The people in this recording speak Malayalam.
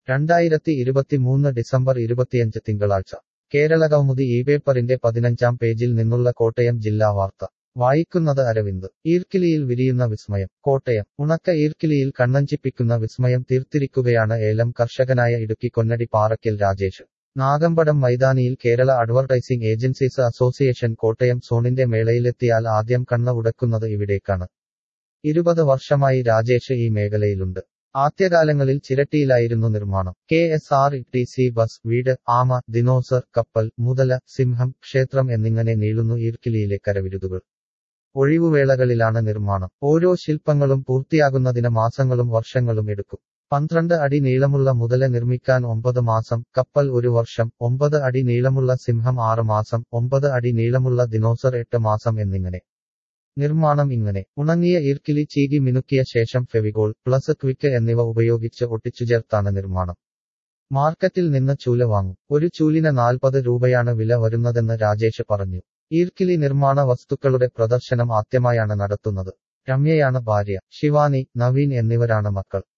രണ്ടായിരത്തി ഇരുപത്തിമൂന്ന് ഡിസംബർ ഇരുപത്തിയഞ്ച് തിങ്കളാഴ്ച കേരള കൗമുദി ഈ പേപ്പറിന്റെ പതിനഞ്ചാം പേജിൽ നിന്നുള്ള കോട്ടയം ജില്ലാ വാർത്ത വായിക്കുന്നത് അരവിന്ദ് ഈർക്കിലിയിൽ വിരിയുന്ന വിസ്മയം കോട്ടയം ഉണക്ക ഈർക്കിലിയിൽ കണ്ണഞ്ചിപ്പിക്കുന്ന വിസ്മയം തീർത്തിരിക്കുകയാണ് ഏലം കർഷകനായ ഇടുക്കി കൊന്നടി പാറയ്ക്കൽ രാജേഷ് നാഗമ്പടം മൈതാനിയിൽ Kerala advertising agencies association Kottayam സോണിന്റെ മേളയിലെത്തിയാൽ ആദ്യം കണ്ണ് ഉടക്കുന്നത് ഇവിടേക്കാണ് ഇരുപത് വർഷമായി രാജേഷ് ഈ മേഖലയിലുണ്ട് ആദ്യകാലങ്ങളിൽ ചിരട്ടിയിലായിരുന്നു നിർമ്മാണം K S R T C bus വീട് ആമ ദിനോസർ കപ്പൽ മുതല സിംഹം ക്ഷേത്രം എന്നിങ്ങനെ നീളുന്നു ഈർക്കിലിയിലെ കരവിരുതുകൾ ഒഴിവുവേളകളിലാണ് നിർമ്മാണം ഓരോ ശില്പങ്ങളും പൂർത്തിയാകുന്നതിന് മാസങ്ങളും വർഷങ്ങളും എടുക്കും പന്ത്രണ്ട് അടി നീളമുള്ള മുതല നിർമ്മിക്കാൻ ഒമ്പത് മാസം കപ്പൽ ഒരു വർഷം ഒമ്പത് അടി നീളമുള്ള സിംഹം ആറ് മാസം ഒമ്പത് അടി നീളമുള്ള ദിനോസർ എട്ട് മാസം എന്നിങ്ങനെ നിർമ്മാണം ഇങ്ങനെ ഉണങ്ങിയ ഈർക്കിലി ചീകി മിനുക്കിയ ശേഷം ഫെവിഗോൾ പ്ലസ് ക്വിക്ക് എന്നിവ ഉപയോഗിച്ച് ഒട്ടിച്ചുചേർത്താണ് നിർമ്മാണം മാർക്കറ്റിൽ നിന്ന് ചൂല വാങ്ങും ഒരു ചൂലിന് നാൽപ്പത് രൂപയാണ് വില വരുന്നതെന്ന് രാജേഷ് പറഞ്ഞു ഈർക്കിലി നിർമ്മാണ വസ്തുക്കളുടെ പ്രദർശനം ആദ്യമായാണ് നടത്തുന്നത് രമ്യയാണ് ഭാര്യ ശിവാനി നവീൻ എന്നിവരാണ് മക്കൾ